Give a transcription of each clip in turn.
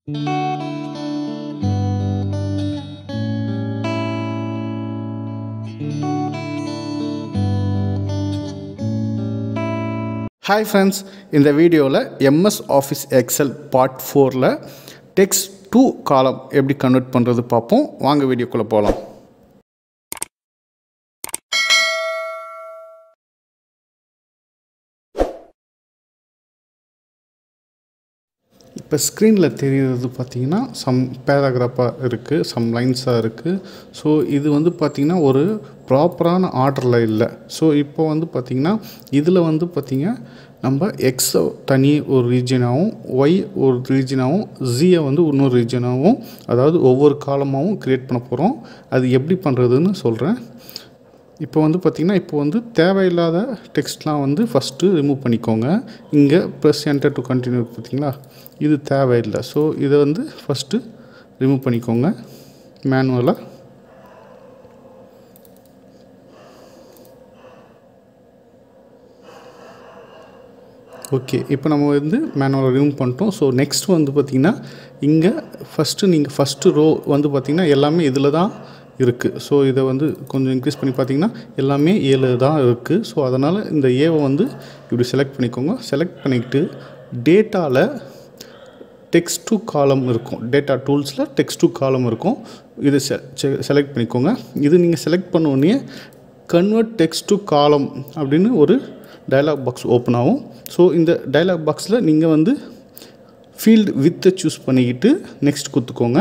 hi friends இந்த வீடியோவில் MS office excel part ஃபோரில் டெக்ஸ்ட் டூ காலம் எப்படி கன்வெர்ட் பண்ணுறது பார்ப்போம் வாங்க வீடியோக்குள்ளே போகலாம் இப்போ ஸ்க்ரீனில் தெரிகிறது பார்த்தீங்கன்னா சம் பேராகிராஃபாக இருக்குது சம் லைன்ஸாக இருக்குது ஸோ இது வந்து பார்த்திங்கன்னா ஒரு ப்ராப்பரான ஆர்டரில் இல்லை ஸோ இப்போ வந்து பார்த்திங்கன்னா இதில் வந்து பார்த்திங்க நம்ம எக்ஸை தனி ஒரு ரீஜனாகவும் ஒய் ஒரு ரீஜனாகவும் ஜியை வந்து இன்னொரு ரீஜனாகவும் அதாவது ஒவ்வொரு காலமாகவும் க்ரியேட் பண்ண போகிறோம் அது எப்படி பண்ணுறதுன்னு சொல்கிறேன் இப்போ வந்து பார்த்திங்கன்னா இப்போ வந்து தேவையில்லாத டெக்ஸ்ட்லாம் வந்து ஃபஸ்ட்டு ரிமூவ் பண்ணிக்கோங்க இங்கே ப்ரெஸ் என்டர் டு கண்டினியூ பார்த்தீங்களா இது தேவையில்லை ஸோ இதை வந்து ஃபஸ்ட்டு ரிமூவ் பண்ணிக்கோங்க மேனுவலாக ஓகே இப்போ நம்ம வந்து மேனுவலாக ரிமூவ் பண்ணிட்டோம் ஸோ நெக்ஸ்ட் வந்து பார்த்திங்கன்னா இங்கே ஃபஸ்ட்டு நீங்கள் ஃபஸ்ட்டு ரோ வந்து பார்த்திங்கன்னா எல்லாமே இதில் தான் இருக்குது ஸோ இதை வந்து கொஞ்சம் இன்க்ரீஸ் பண்ணி பார்த்தீங்கன்னா எல்லாமே ஏழு தான் இருக்குது ஸோ அதனால் இந்த ஏவை வந்து இப்படி செலக்ட் பண்ணிக்கோங்க செலக்ட் பண்ணிக்கிட்டு டேட்டாவில் டெக்ஸ்ட் டு காலம் இருக்கும் டேட்டா டூல்ஸில் டெக்ஸ்ட் டு காலம் இருக்கும் இதை செலக்ட் பண்ணிக்கோங்க இது நீங்கள் செலக்ட் பண்ணோடனே கன்வெர்ட் டெக்ஸ்ட் டு காலம் அப்படின்னு ஒரு டயலாக் பாக்ஸ் ஓப்பன் ஆகும் ஸோ இந்த டயலாக் பாக்ஸில் நீங்கள் வந்து ஃபீல்டு வித்தை சூஸ் பண்ணிக்கிட்டு நெக்ஸ்ட் கொடுத்துக்கோங்க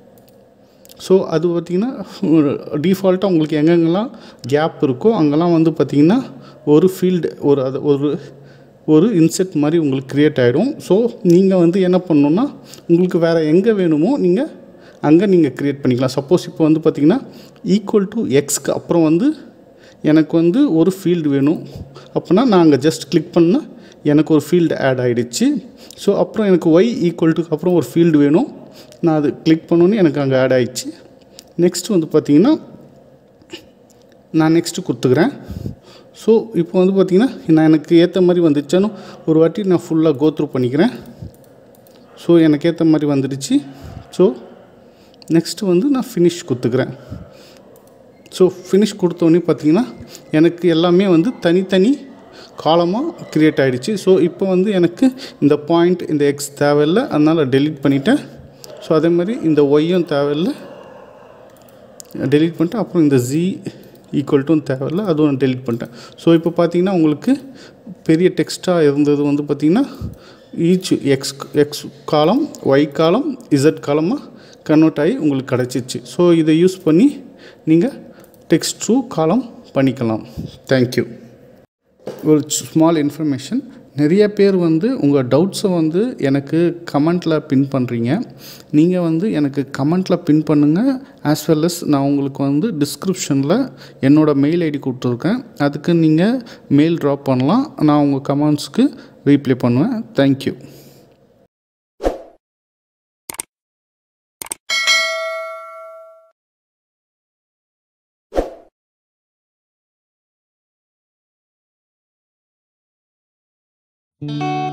ஸோ அது பார்த்திங்கன்னா டிஃபால்ட்டாக உங்களுக்கு எங்கெங்கெல்லாம் கேப் இருக்கோ அங்கெல்லாம் வந்து பார்த்திங்கன்னா ஒரு ஃபீல்டு ஒரு அது ஒரு ஒரு இன்செட் மாதிரி உங்களுக்கு க்ரியேட் ஆகிடும் ஸோ நீங்கள் வந்து என்ன பண்ணணுன்னா உங்களுக்கு வேறு எங்கே வேணுமோ நீங்கள் அங்கே நீங்கள் க்ரியேட் பண்ணிக்கலாம் சப்போஸ் இப்போ வந்து பார்த்திங்கன்னா ஈக்குவல் டு எக்ஸ்க்கு அப்புறம் வந்து எனக்கு வந்து ஒரு ஃபீல்டு வேணும் அப்படின்னா நான் அங்கே ஜஸ்ட் கிளிக் பண்ணால் எனக்கு ஒரு ஃபீல்டு ஆட் ஆகிடுச்சு ஸோ அப்புறம் எனக்கு ஒய் ஈக்குவல் டுக்கு அப்புறம் ஒரு ஃபீல்டு வேணும் நான் அது கிளிக் பண்ணோன்னே எனக்கு அங்கே ஆட் ஆகிடுச்சு நெக்ஸ்ட்டு வந்து பார்த்திங்கன்னா நான் நெக்ஸ்ட்டு கொடுத்துக்கிறேன் ஸோ இப்போ வந்து பார்த்திங்கன்னா நான் எனக்கு ஏற்ற மாதிரி வந்துச்சானு ஒரு வாட்டி நான் ஃபுல்லாக கோத்ரூ பண்ணிக்கிறேன் ஸோ எனக்கு ஏற்ற மாதிரி வந்துடுச்சு ஸோ நெக்ஸ்ட்டு வந்து நான் ஃபினிஷ் கொடுத்துக்கிறேன் ஸோ ஃபினிஷ் கொடுத்தோன்னே பார்த்திங்கன்னா எனக்கு எல்லாமே வந்து தனித்தனி காலமாக க்ரியேட் ஆகிடுச்சு ஸோ இப்போ வந்து எனக்கு இந்த பாயிண்ட் இந்த எக்ஸ் தேவையில்லை அதனால் டெலீட் பண்ணிட்டேன் ஸோ அதே மாதிரி இந்த ஒய்யும் தேவையில்லை டெலீட் பண்ணிட்டேன் அப்புறம் இந்த ஜி ஈக்குவல் டு தேவையில்லை அதுவும் நான் டெலிட் பண்ணிட்டேன் ஸோ இப்போ பார்த்தீங்கன்னா உங்களுக்கு பெரிய டெக்ஸ்ட்டாக இருந்தது வந்து பார்த்திங்கன்னா each X X column Y column Z காலமாக கன்வெர்ட் ஆகி உங்களுக்கு கிடச்சிச்சு ஸோ இதை யூஸ் பண்ணி நீங்கள் டெக்ஸ்ட் ட்ரூ காலம் பண்ணிக்கலாம் தேங்க்யூ ஒரு ஸ்மால் இன்ஃபர்மேஷன் நிறைய பேர் வந்து உங்கள் டவுட்ஸை வந்து எனக்கு கமெண்ட்டில் பின் பண்ணுறீங்க நீங்கள் வந்து எனக்கு கமெண்ட்டில் பின் பண்ணுங்கள் ஆஸ் வெல் அஸ் நான் உங்களுக்கு வந்து டிஸ்கிரிப்ஷனில் என்னோடய மெயில் ஐடி கொடுத்துருக்கேன் அதுக்கு நீங்கள் மெயில் ட்ராப் பண்ணலாம் நான் உங்கள் கமெண்ட்ஸ்க்கு ரீப்ளை பண்ணுவேன் தேங்க்யூ thank you